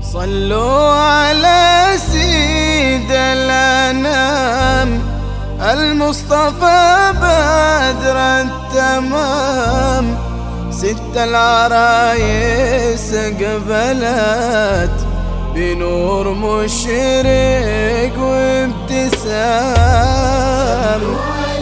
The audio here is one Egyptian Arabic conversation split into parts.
صلوا على سيد الأنام المصطفى بدر التمام ست العرايس قبلت بنور مشرق وابتسام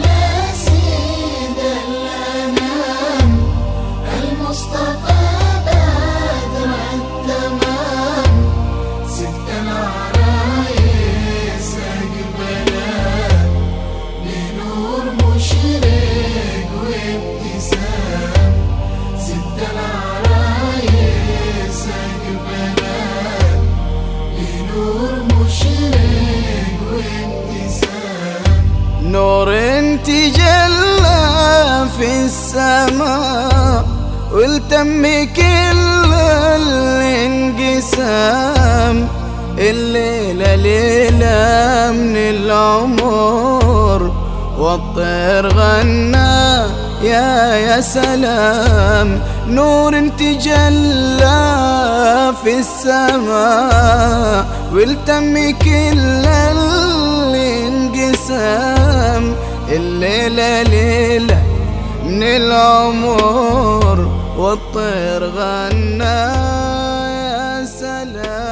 نور تجلى في السماء والتم كل الانقسام الليلة ليلة من العمر والطير غنى يا يا سلام نور تجلى في السماء والتم كل الانقسام الليلة ليلة من العمر والطير غنى يا سلام